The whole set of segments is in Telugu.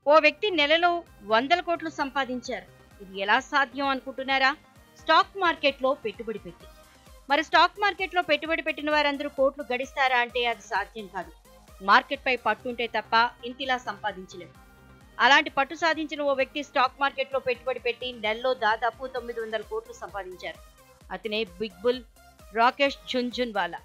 ఓ వ్యక్తి నెలలో వందల కోట్లు సంపాదించారు ఇది ఎలా సాధ్యం అనుకుంటున్నారా స్టాక్ మార్కెట్లో పెట్టుబడి పెట్టి మరి స్టాక్ మార్కెట్లో పెట్టుబడి పెట్టిన వారందరూ కోట్లు గడిస్తారా అంటే అది సాధ్యం కాదు మార్కెట్పై పట్టుంటే తప్ప ఇంతిలా సంపాదించలేరు అలాంటి పట్టు సాధించిన ఓ వ్యక్తి స్టాక్ మార్కెట్లో పెట్టుబడి పెట్టి నెలలో దాదాపు తొమ్మిది వందల కోట్లు సంపాదించారు అతనే big bull Rakesh Jhunjhunwala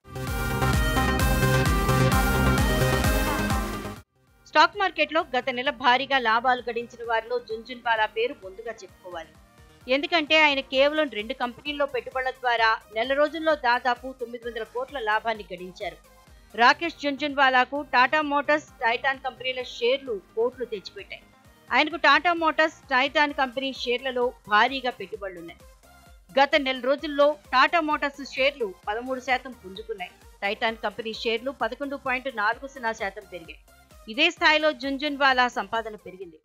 stock మార్కెట్లో గత నెల భారీగా లాభాలు గడించిన వారిలో జుంజున్వాలా పేరు ముందుగా చెప్పుకోవాలి ఎందుకంటే ఆయన కేవలం రెండు కంపెనీల్లో పెట్టుబడుల ద్వారా నెల రోజుల్లో దాదాపు తొమ్మిది వందల కోట్ల లాభాన్ని గడించారు రాకేష్ జుంజున్వాలాకు టాటా మోటార్స్ టైటాన్ కంపెనీల షేర్లు కోట్లు తెచ్చిపెట్టాయి ఆయనకు టాటా మోటార్స్ టైటాన్ కంపెనీ షేర్లలో భారీగా పెట్టుబడులున్నాయి గత నెల రోజుల్లో టాటా మోటార్స్ షేర్లు పదమూడు శాతం పుంజుకున్నాయి టైటాన్ కంపెనీ షేర్లు పదకొండు పాయింట్ నాలుగు సున్నా శాతం పెరిగాయి ఇదే స్థాయిలో జుంజున్వాలా సంపాదన పెరిగింది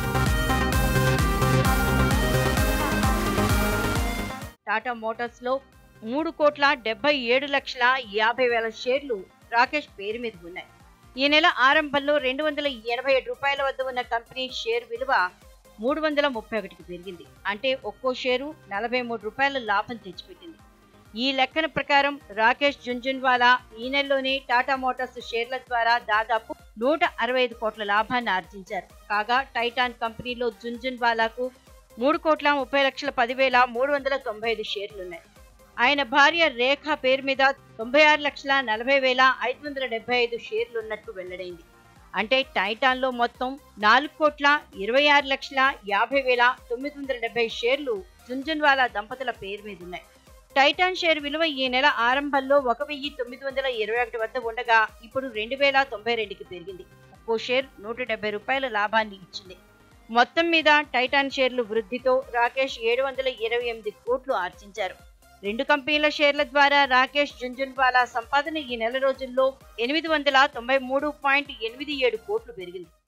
టాటా మోటార్స్ లో మూడు కోట్ల డెబ్బై ఏడు లక్షల యాభై వేల షేర్లు రాకేష్ పేరు మీద ఉన్నాయి ఈ నెల ఆరంభంలో రెండు వందల ఎనభై ఏడు రూపాయల వద్ద ఉన్న కంపెనీ షేర్ విలువ మూడు వందల ముప్పై ఒకటికి పెరిగింది అంటే ఒక్కో షేరు నలభై మూడు రూపాయల లాభం తెచ్చిపెట్టింది ఈ లెక్కన ప్రకారం రాకేష్ జుంజున్వాలా ఈ నెలలోనే టాటా మోటార్స్ షేర్ల ద్వారా దాదాపు నూట అరవై ఐదు కోట్ల లాభాన్ని ఆర్జించారు కాగా టైటాన్ కంపెనీలో జుంజున్వాలాకు మూడు కోట్ల ముప్పై లక్షల పదివేల మూడు వందల తొంభై ఐదు షేర్లున్నాయి ఆయన భార్య రేఖ పేరు మీద తొంభై ఆరు లక్షల నలభై వేల ఐదు వందల డెబ్బై ఐదు షేర్లున్నట్టు వెల్లడైంది అంటే టైటాన్లో మొత్తం నాలుగు కోట్ల ఇరవై ఆరు లక్షల యాభై వేల తొమ్మిది వందల డెబ్బై షేర్లు జుంజున్వాలా దంపతుల పేరు మీద ఉన్నాయి టైటాన్ షేర్ విలువ ఈ నెల ఆరంభంలో ఒక వెయ్యి తొమ్మిది వందల ఇరవై ఒకటి వద్ద ఉండగా ఇప్పుడు రెండు వేల తొంభై రెండుకి పెరిగింది ఒక్కో షేర్ నూట డెబ్బై రూపాయల లాభాన్ని ఇచ్చింది మొత్తం మీద టైటాన్ షేర్లు వృద్ధితో రాకేష్ ఏడు వందల ఇరవై ఎనిమిది కోట్లు ఆర్జించారు రెండు కంపెనీల షేర్ల ద్వారా రాకేష్ జుంజున్వాలా సంపాదన ఈ నెల రోజుల్లో ఎనిమిది వందల తొంభై మూడు పాయింట్ ఎనిమిది ఏడు కోట్లు పెరిగింది